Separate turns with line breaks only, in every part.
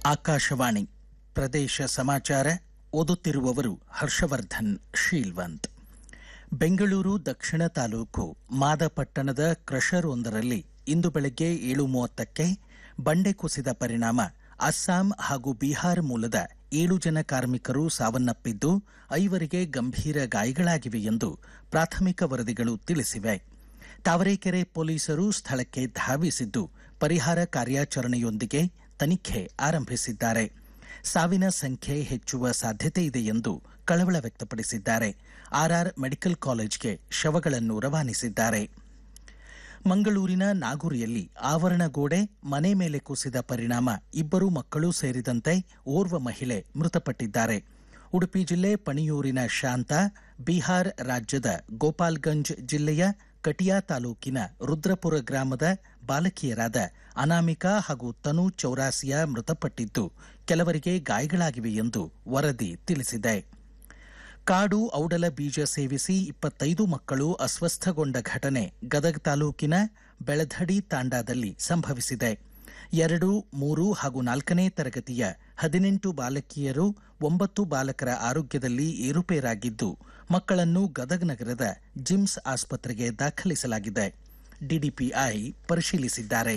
ಆಕಾಶವಾಣಿ ಪ್ರದೇಶ ಸಮಾಚಾರ ಓದುತ್ತಿರುವವರು ಹರ್ಷವರ್ಧನ್ ಶೀಲ್ವಂತ್ ಬೆಂಗಳೂರು ದಕ್ಷಿಣ ತಾಲೂಕು ಮಾದಪಟ್ಟಣದ ಕ್ರಷರ್ ಒಂದರಲ್ಲಿ ಇಂದು ಬೆಳಗ್ಗೆ ಏಳು ಮೂವತ್ತಕ್ಕೆ ಬಂಡೆ ಕುಸಿದ ಪರಿಣಾಮ ಅಸ್ಸಾಂ ಹಾಗೂ ಬಿಹಾರ ಮೂಲದ ಏಳು ಜನ ಕಾರ್ಮಿಕರು ಸಾವನ್ನಪ್ಪಿದ್ದು ಐವರಿಗೆ ಗಂಭೀರ ಗಾಯಗಳಾಗಿವೆ ಎಂದು ಪ್ರಾಥಮಿಕ ವರದಿಗಳು ತಿಳಿಸಿವೆ ತಾವರೆಕೆರೆ ಪೊಲೀಸರು ಸ್ಥಳಕ್ಕೆ ಧಾವಿಸಿದ್ದು ಪರಿಹಾರ ಕಾರ್ಯಾಚರಣೆಯೊಂದಿಗೆ ತನಿಖೆ ಆರಂಭಿಸಿದ್ದಾರೆ ಸಾವಿನ ಸಂಖ್ಯೆ ಹೆಚ್ಚುವ ಸಾಧ್ಯತೆ ಇದೆ ಎಂದು ಕಳವಳ ವ್ಯಕ್ತಪಡಿಸಿದ್ದಾರೆ ಆರ್ಆರ್ ಮೆಡಿಕಲ್ ಕಾಲೇಜ್ಗೆ ಶವಗಳನ್ನು ರವಾನಿಸಿದ್ದಾರೆ ಮಂಗಳೂರಿನ ನಾಗುರಿಯಲ್ಲಿ ಆವರಣ ಗೋಡೆ ಮನೆ ಮೇಲೆ ಕುಸಿದ ಪರಿಣಾಮ ಇಬ್ಬರು ಮಕ್ಕಳು ಸೇರಿದಂತೆ ಓರ್ವ ಮಹಿಳೆ ಮೃತಪಟ್ಟಿದ್ದಾರೆ ಉಡುಪಿ ಜಿಲ್ಲೆ ಪಣಿಯೂರಿನ ಶಾಂತ ಬಿಹಾರ್ ರಾಜ್ಯದ ಗೋಪಾಲ್ಗಂಜ್ ಜಿಲ್ಲೆಯ ಕಟಿಯಾ ತಾಲೂಕಿನ ರುದ್ರಪುರ ಗ್ರಾಮದ ಬಾಲಕಿಯರಾದ ಅನಾಮಿಕಾ ಹಾಗೂ ತನು ಚೌರಾಸಿಯಾ ಮೃತಪಟ್ಟಿದ್ದು ಕೆಲವರಿಗೆ ಗಾಯಗಳಾಗಿವೆ ಎಂದು ವರದಿ ತಿಳಿಸಿದೆ ಕಾಡು ಔಡಲ ಬೀಜ ಸೇವಿಸಿ ಇಪ್ಪತ್ತೈದು ಮಕ್ಕಳು ಅಸ್ವಸ್ಥಗೊಂಡ ಘಟನೆ ಗದಗ ತಾಲೂಕಿನ ಬೆಳಧಡಿ ತಾಂಡಾದಲ್ಲಿ ಸಂಭವಿಸಿದೆ ಎರಡು ಮೂರು ಹಾಗೂ ನಾಲ್ಕನೇ ತರಗತಿಯ ಹದಿನೆಂಟು ಬಾಲಕಿಯರು ಒಂಬತ್ತು ಬಾಲಕರ ಆರೋಗ್ಯದಲ್ಲಿ ಏರುಪೇರಾಗಿದ್ದು ಮಕ್ಕಳನ್ನು ಗದಗ ನಗರದ ಜಿಮ್ಸ್ ಆಸ್ಪತ್ರೆಗೆ ದಾಖಲಿಸಲಾಗಿದೆ ಡಿಡಿಪಿಐ ಪರಿಶೀಲಿಸಿದ್ದಾರೆ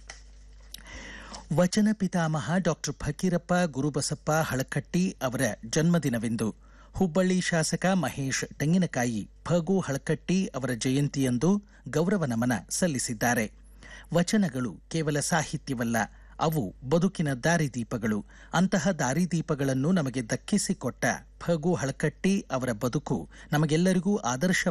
ವಚನ ಪಿತಾಮಹ ಡಾಕ್ಟರ್ ಫಕೀರಪ್ಪ ಗುರುಬಸಪ್ಪ ಹಳಕಟ್ಟಿ ಅವರ ಜನ್ಮದಿನವೆಂದು ಹುಬ್ಬಳ್ಳಿ ಶಾಸಕ ಮಹೇಶ್ ತೆಂಗಿನಕಾಯಿ ಫಗು ಹಳಕಟ್ಟಿ ಅವರ ಜಯಂತಿಯಂದು ಗೌರವ ನಮನ ಸಲ್ಲಿಸಿದ್ದಾರೆ ವಚನಗಳು ಕೇವಲ ಸಾಹಿತ್ಯವಲ್ಲ ಅವು ಬದುಕಿನ ದಾರಿದೀಪಗಳು ಅಂತಹ ದಾರಿದೀಪಗಳನ್ನು ನಮಗೆ ದಕ್ಕಿಸಿಕೊಟ್ಟ ಫಗು ಹಳಕಟ್ಟಿ ಅವರ ಬದುಕು ನಮಗೆಲ್ಲರಿಗೂ ಆದರ್ಶ